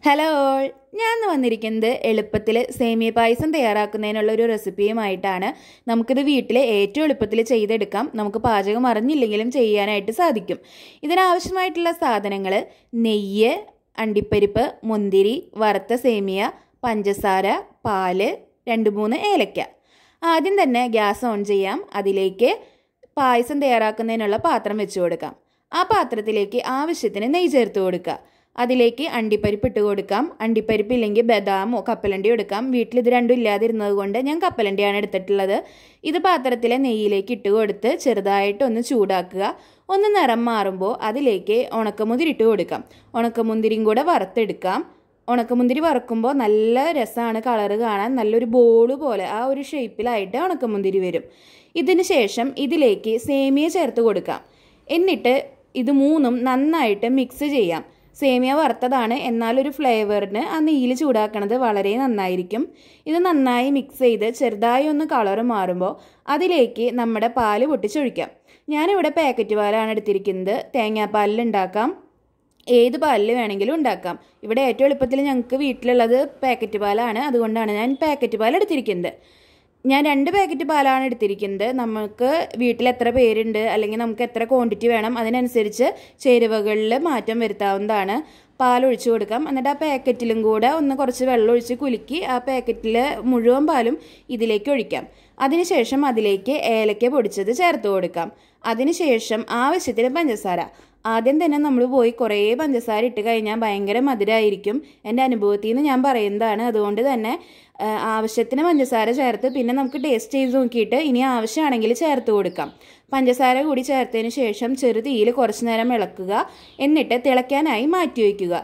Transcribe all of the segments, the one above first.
Hello all ഞാൻ ഇന്ന് വന്നിരിക്കുന്നത് എളുപ്പത്തിൽ സേമിയ പായസം തയ്യാറാക്കുന്നതിനുള്ള ഒരു റെസിപ്പിയുമായിട്ടാണ് നമുക്കിത് വീട്ടിൽ ഏറ്റവും എളുപ്പത്തിൽ ചെയ്തെടുക്കാം നമുക്ക് പാചകം അറിഞ്ഞില്ലെങ്കിലും ചെയ്യാനായിട്ട് സാധിക്കും ഇതിനാവശ്യമായിട്ടുള്ള സാധനങ്ങൾ നെയ്യ് അണ്ടിപ്പരിപ്പ് മുന്തിരി വറുത്ത സേമിയ പഞ്ചസാര പാല് രണ്ട് മൂന്ന് ഏലക്ക ആദ്യം തന്നെ ഗ്യാസ് ഓൺ ചെയ്യാം അതിലേക്ക് പായസം തയ്യാറാക്കുന്നതിനുള്ള പാത്രം വെച്ച് കൊടുക്കാം ആ പാത്രത്തിലേക്ക് ആവശ്യത്തിന് നെയ്യ് ചേർത്ത് കൊടുക്കുക അതിലേക്ക് അണ്ടിപ്പരിപ്പ് ഇട്ട് കൊടുക്കാം അണ്ടിപ്പരിപ്പ് ഇല്ലെങ്കിൽ ബദാമോ കപ്പലണ്ടിയോ എടുക്കാം വീട്ടിൽ ഇത് രണ്ടും ഇല്ലാതിരുന്നത് കൊണ്ട് ഞാൻ കപ്പലണ്ടിയാണ് എടുത്തിട്ടുള്ളത് ഇത് പാത്രത്തിലെ നെയ്യിലേക്ക് ഇട്ട് കൊടുത്ത് ചെറുതായിട്ട് ഒന്ന് ചൂടാക്കുക ഒന്ന് നിറം മാറുമ്പോൾ അതിലേക്ക് ഉണക്കമുന്തിരി ഇട്ട് കൊടുക്കാം ഉണക്കമുന്തിരിയും കൂടെ വറുത്തെടുക്കാം ഉണക്കമുന്തിരി വറക്കുമ്പോൾ നല്ല രസമാണ് കളറ് കാണാൻ നല്ലൊരു ബോള് പോലെ ആ ഒരു ഷേപ്പിലായിട്ട് ഉണക്കമുന്തിരി വരും ഇതിന് ശേഷം ഇതിലേക്ക് സേമിയ ചേർത്ത് കൊടുക്കാം എന്നിട്ട് ഇത് മൂന്നും നന്നായിട്ട് മിക്സ് ചെയ്യാം സേമിയ വറുത്തതാണ് എന്നാൽ ഒരു ഫ്ലേവറിന് ആ നെയ്യിൽ ചൂടാക്കണത് വളരെ നന്നായിരിക്കും ഇത് നന്നായി മിക്സ് ചെയ്ത് ചെറുതായി ഒന്ന് കളറ് മാറുമ്പോൾ അതിലേക്ക് നമ്മുടെ പാല് പൊട്ടിച്ചൊഴിക്കാം ഞാനിവിടെ പാക്കറ്റ് പാലാണ് എടുത്തിരിക്കുന്നത് തേങ്ങാപ്പാലിൽ ഉണ്ടാക്കാം ഏത് പാലിൽ വേണമെങ്കിലും ഉണ്ടാക്കാം ഇവിടെ ഏറ്റവും എളുപ്പത്തിൽ ഞങ്ങൾക്ക് വീട്ടിലുള്ളത് പാക്കറ്റ് പാലാണ് അതുകൊണ്ടാണ് ഞാൻ പാക്കറ്റ് പാൽ എടുത്തിരിക്കുന്നത് ഞാൻ രണ്ട് പാക്കറ്റ് പാലാണ് എടുത്തിരിക്കുന്നത് നമുക്ക് വീട്ടിൽ എത്ര പേരുണ്ട് അല്ലെങ്കിൽ നമുക്ക് എത്ര ക്വാണ്ടിറ്റി വേണം അതിനനുസരിച്ച് ചേരുവകളിൽ മാറ്റം വരുത്താവുന്നതാണ് പാൽ ഒഴിച്ചു കൊടുക്കാം എന്നിട്ട് ആ പാക്കറ്റിലും കൂടെ ഒന്ന് കുറച്ച് വെള്ളം ഒഴിച്ച് കുലുക്കി ആ പാക്കറ്റിൽ മുഴുവൻ പാലും ഇതിലേക്ക് ഒഴിക്കാം അതിനുശേഷം അതിലേക്ക് ഏലക്ക പൊടിച്ചത് ചേർത്ത് കൊടുക്കാം അതിനുശേഷം ആവശ്യത്തിന് പഞ്ചസാര ആദ്യം തന്നെ നമ്മൾ പോയി കുറേ പഞ്ചസാര ഇട്ട് കഴിഞ്ഞാൽ ഭയങ്കര മധുരമായിരിക്കും എൻ്റെ അനുഭവത്തിൽ നിന്ന് ഞാൻ പറയുന്നതാണ് അതുകൊണ്ട് തന്നെ ആവശ്യത്തിന് പഞ്ചസാര ചേർത്ത് പിന്നെ നമുക്ക് ടേസ്റ്റ് ചെയ്ത് നോക്കിയിട്ട് ഇനി ആവശ്യമാണെങ്കിൽ ചേർത്ത് കൊടുക്കാം പഞ്ചസാര കൂടി ചേർത്തതിന് ശേഷം ചെറു തീയിൽ കുറച്ച് നേരം ഇളക്കുക എന്നിട്ട് തിളയ്ക്കാനായി മാറ്റി വയ്ക്കുക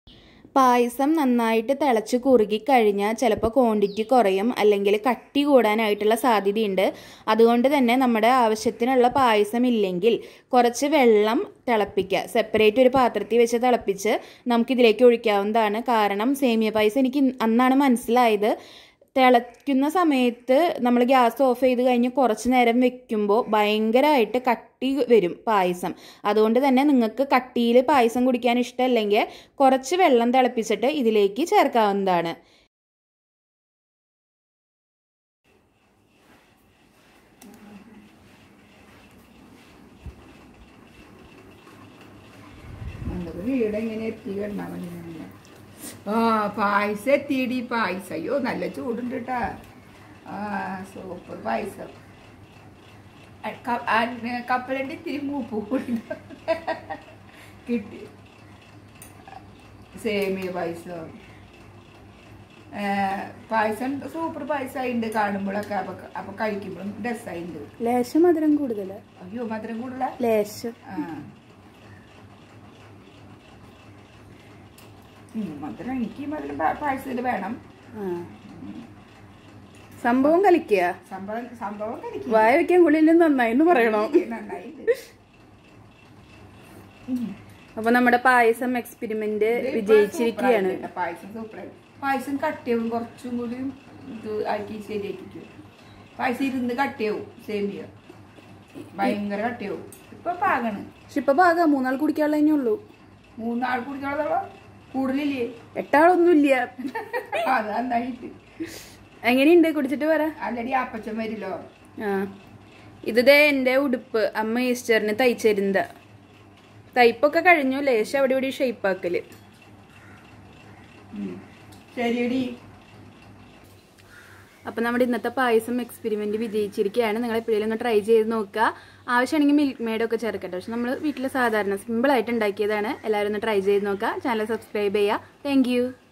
പായസം നന്നായിട്ട് തിളച്ച് കുറുകി കഴിഞ്ഞാൽ ചിലപ്പോൾ ക്വാണ്ടിറ്റി കുറയും അല്ലെങ്കിൽ കട്ടി കൂടാനായിട്ടുള്ള സാധ്യതയുണ്ട് അതുകൊണ്ട് തന്നെ നമ്മുടെ ആവശ്യത്തിനുള്ള പായസം ഇല്ലെങ്കിൽ കുറച്ച് വെള്ളം തിളപ്പിക്കുക സെപ്പറേറ്റ് ഒരു പാത്രത്തിൽ വെച്ച് തിളപ്പിച്ച് നമുക്കിതിലേക്ക് ഒഴിക്കാവുന്നതാണ് കാരണം സേമിയ പായസം എനിക്ക് അന്നാണ് മനസ്സിലായത് തിളയ്ക്കുന്ന സമയത്ത് നമ്മൾ ഗ്യാസ് ഓഫ് ചെയ്ത് കഴിഞ്ഞ് കുറച്ച് നേരം വെക്കുമ്പോൾ ഭയങ്കരമായിട്ട് കട്ടി വരും പായസം അതുകൊണ്ട് തന്നെ നിങ്ങൾക്ക് കട്ടിയിൽ പായസം കുടിക്കാൻ ഇഷ്ടമല്ലെങ്കിൽ കുറച്ച് വെള്ളം തിളപ്പിച്ചിട്ട് ഇതിലേക്ക് ചേർക്കാവുന്നതാണ് വീട് എങ്ങനെ എത്തി കണ്ടാ മതി നമ്മള്. ആ പായസം എത്തിയിടി പായസം അയ്യോ നല്ല ചൂടുണ്ട് കേട്ടാ ആ സൂപ്പർ പായസം അ, ക- ആ, ന- കപ്പലണ്ടി ഇത്തിരി മൂപ്പ് കൂടി കിട്ടി സേമിയ പായസം ഏ, പായസം സൂപ്പർ പായസമായിട്ടുണ്ട് കാണുമ്പോഴൊക്കെ അപ്പൊ അപ്പൊ കഴിക്കുമ്പോഴും രസമായിട്ടുണ്ട് ലേശം മധുരം കൂടുതൽ അയ്യോ മധുരം കൂടുതല ലേശം ആ. ഉം, മധുരം എനിക്ക് ഈ മധുരം പാ- പായസത്തിൽ വേണം സംഭവം കളിക്കുക സംഭവം സംഭവം കഴിക്കും വായ വെക്കാൻ കുളിയിലും നന്നായിന്ന് പറയണോ നന്നായിട്ട് അപ്പൊ നമ്മുടെ പായസം എക്സ്പെരിമെന്റ് വിജയിച്ചിരിക്കുകയാണ് പായസം സൂപ്പറായി പായസം കട്ടിയാവും കുറച്ചും കൂടി ഇത് ആക്കി ശരിയാക്കിക്കും പായസം ഇരുന്ന് കട്ടിയാവും സേമിയ ഭയങ്കര കട്ടിയാവും ഇപ്പൊ പാകാണ് പക്ഷെ ഇപ്പൊ ഭാഗം മൂന്നാൾ കുടിക്കാനുള്ള ഉള്ളൂ മൂന്നാൾ കുടിക്കാനുള്ള കൂടുതലില്ലേ എട്ടാളൊന്നുമില്ല അത് നന്നായിട്ട് എങ്ങനെയുണ്ട് കുടിച്ചിട്ട് പറ ആൾറെഡി അപ്പച്ചൻ വരില്ലോ ആ ഇത് ദേ എൻ്റെ ഉടുപ്പ് അമ്മ ഈസ്റ്ററിന് തയ്ച്ചിരുന്നത് തയ്പ്പൊക്കെ കഴിഞ്ഞു ലേശം അവിടെ ഇവിടെ ഷെയ്പ്പാക്കല് ശരിയടി അപ്പം നമ്മുടെ ഇന്നത്തെ പായസം എക്സ്പെരിമെന്റ് വിജയിച്ചിരിക്കുകയാണ് നിങ്ങൾ എപ്പോഴേലും ഒന്ന് ട്രൈ ചെയ്ത് നോക്കുക ആവശ്യമാണെങ്കിൽ മിൽക്ക് മെയ്ഡൊക്കെ ചേർക്കട്ടെ പക്ഷെ നമ്മൾ വീട്ടിൽ സാധാരണ സിമ്പിളായിട്ട് ഉണ്ടാക്കിയതാണ് എല്ലാവരും ഒന്ന് ട്രൈ ചെയ്ത് നോക്കുക ചാനൽ സബ്സ്ക്രൈബ് ചെയ്യുക താങ്ക്